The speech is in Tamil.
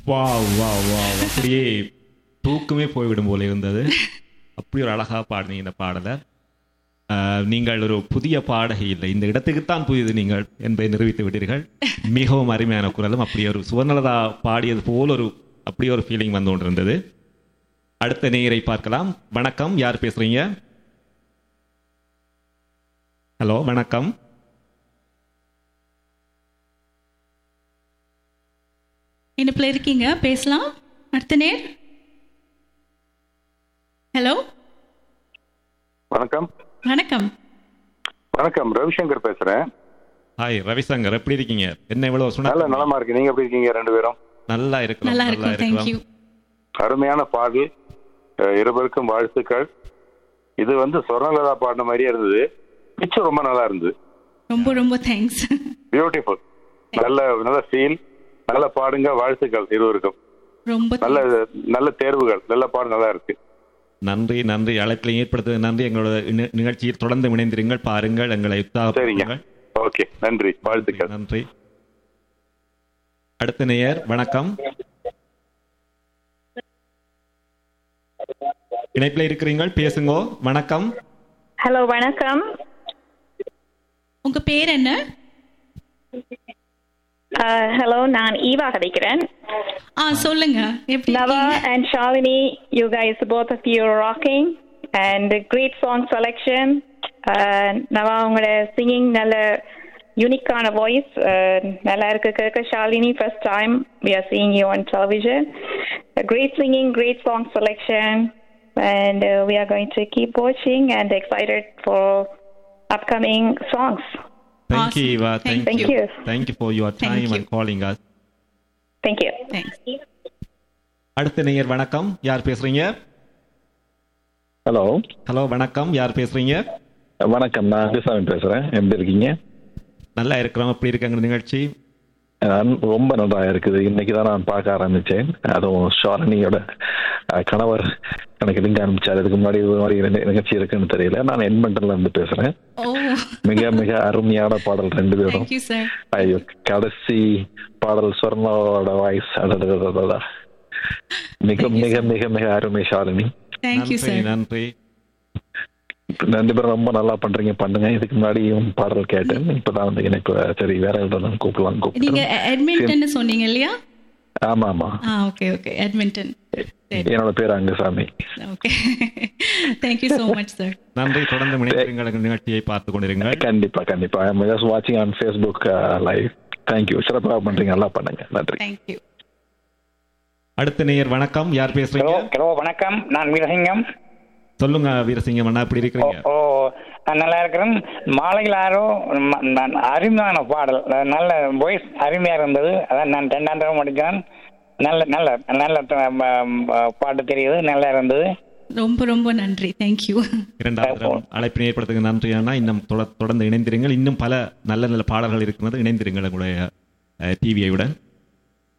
வா வா வா அப்படியே தூக்கமே போய்விடும் போல இருந்தது அப்படி ஒரு அழகா பாடினீங்க இந்த பாடலை ஆஹ், நீங்கள் ஒரு புதிய பாடகி இல்லை இந்த இடத்துக்குத்தான் புதியது நீங்கள் என்பதை நிரூபித்து விட்டீர்கள் மிகவும் அருமையான குரலும் அப்படி ஒரு சுவர்ணலதா பாடியது போல் ஒரு அப்படி ஒரு ஃபீலிங் வந்து கொண்டிருந்தது அடுத்த நேயரை பார்க்கலாம் வணக்கம் யார் பேசுறீங்க ஹலோ வணக்கம் இனிப்பில் இருக்கீங்க பேசலாம் அடுத்த நேர் ஹலோ வணக்கம் வணக்கம் வணக்கம் ரவிசங்கர் பேசுறேன் ஹாய் ரவிசங்கர் எப்படி இருக்கீங்க என்ன இவ்வளவு நல்ல சொன்ன நலமா இருக்கு நீங்க எப்படி இருக்கீங்க ரெண்டு பேரும் நல்லா இருக்கிறோம் நல்லா இருக்கும் தேங்க்யூ அருமையான பாடல் அஹ் இருவருக்கும் வாழ்த்துக்கள் இது வந்து சொர்ணலதா பாடின மாதிரியே இருந்தது பிச்சு ரொம்ப நல்லா இருந்தது ரொம்ப ரொம்ப தேங்க்ஸ் பியூட்டிஃபுல் நல்ல நல்ல ஃபீல் நல்ல பாடுங்க வாழ்த்துக்கள் இருவருக்கும் ரொம்ப நல்ல நல்ல தேர்வுகள் நல்ல பாடு நல்லா இருக்கு நன்றி நன்றி அழைப்பில் ஏற்படுத்த நன்றி எங்களோட நி- நிகழ்ச்சியில் தொடர்ந்து இணைந்திருங்கள் பாருங்கள் எங்களை சரிங்க உற்சாகப்படுத்துங்கள் ஓகே நன்றி வாழ்த்துக்கள் நன்றி அடுத்த நேயர் வணக்கம் இணைப்பில் இருக்கிறீங்கள் பேசுங்கோ வணக்கம் ஹலோ வணக்கம் உங்க பேர் என்ன ஹலோ நான் ஈவா கதைக்கிறேன் ஆ சொல்லுங்க எப்படி Nava இருக்கீங்க? and Shalini, you guys, both of you are rocking and a great song selection. Uh, Nava, உங்களோட singing நல்ல யூனிக்கான வாய்ஸ் நல்லா இருக்கு கேட்க Shalini first time we are seeing you on television. A great singing, great song selection, and uh, we are going to keep watching and excited for upcoming songs. Thank you, Awesome. Eva. Thank Thank, you. you. Thank you for your Thank time you. and calling us. Thank you. Thanks. அடுத்த நேயர் வணக்கம் யார் பேசுறீங்க ஹலோ ஹலோ வணக்கம் யார் பேசுறீங்க வணக்கம் நான் கிருஷ்ணாமி பேசுறேன் எப்படி இருக்கீங்க நல்லா இருக்கிறோம் எப்படி இருக்காங்க நிகழ்ச்சி நான் ரொம்ப நல்லா இருக்குது இன்னைக்கு தான் நான் பார்க்க ஆரம்பிச்சேன் அதுவும் ஷாரணியோட அஹ், கணவர் எனக்கு லிங்க் அனுப்பிச்சார் இதுக்கு முன்னாடி இது மாதிரி ரெண்டு நிகழ்ச்சி இருக்குன்னு தெரியல நான் எட்மண்டன்ல இருந்து பேசுறேன் ஓ மிக மிக அருமையான பாடல் ரெண்டு பேரும் தேங்க்யூ சார் ஐயோ கடைசி பாடல் சொர்ணோட வாய்ஸ் அடடடடடா. மிக மிக மிக மிக அருமை ஷாலினி தேங்க்யூ நன்றி சார் நன்றி ரெண்டு பேரும் ரொம்ப நல்லா பண்றீங்க பண்ணுங்க இதுக்கு முன்னாடியும் பாடல் கேட்டேன் இப்பதான் வந்து எனக்கு சரி வேற இடத்துல கூப்பிடலாம் நீங்க கூப்பிட்டு எட்மிண்டன் சொன்னீங்க இல்லையா ஆமா ஆமா ஆ ஓகே ஓகே எட்மிண்டன் என்னோட பேர் Angusamy okay thank you so much sir நன்றி தொடர்ந்து இணைந்திருங்கள் எங்கள் நிகழ்ச்சியை பார்த்து கொண்டிருங்கள் கண்டிப்பா கண்டிப்பா ஐ ஜஸ்ட் வாட்சிங் ஆன் ஃபேஸ்புக் லைவ் தேங்க்யூ சிறப்பாக பண்றீங்க நல்லா பண்ணுங்க நன்றி தேங்க்யூ அடுத்த நேயர் வணக்கம் யார் பேசுறீங்க ஹலோ ஹலோ வணக்கம் நான் வீரசிங்கம் சொல்லுங்க வீரசிங்கம் அண்ணா எப்படி ஓ இருக்கிறீங்க ஓ, நான் நல்லா இருக்கிறேன் மாலையில் ஆரோ ம- நான் அருமையான பாடல் நல்ல வாய்ஸ் அருமையாக இருந்தது அதான் நான் ரெண்டாம் தடவை முடித்தேன் நல்ல நல்ல நல்ல த- ம- ம- பாட்டு தெரியுது நல்லா இருந்தது ரொம்ப ரொம்ப நன்றி தேங்க்யூ இரண்டாவது தரம் அழைப்பினை ஏற்படுத்துங்க நன்றி அண்ணா இன்னும் தொட- தொடர்ந்து இணைந்திருங்கள் இன்னும் பல நல்ல நல்ல பாடல்கள் இருக்கிறது இணைந்திருங்கள் உங்களுடைய டிவியை உடன்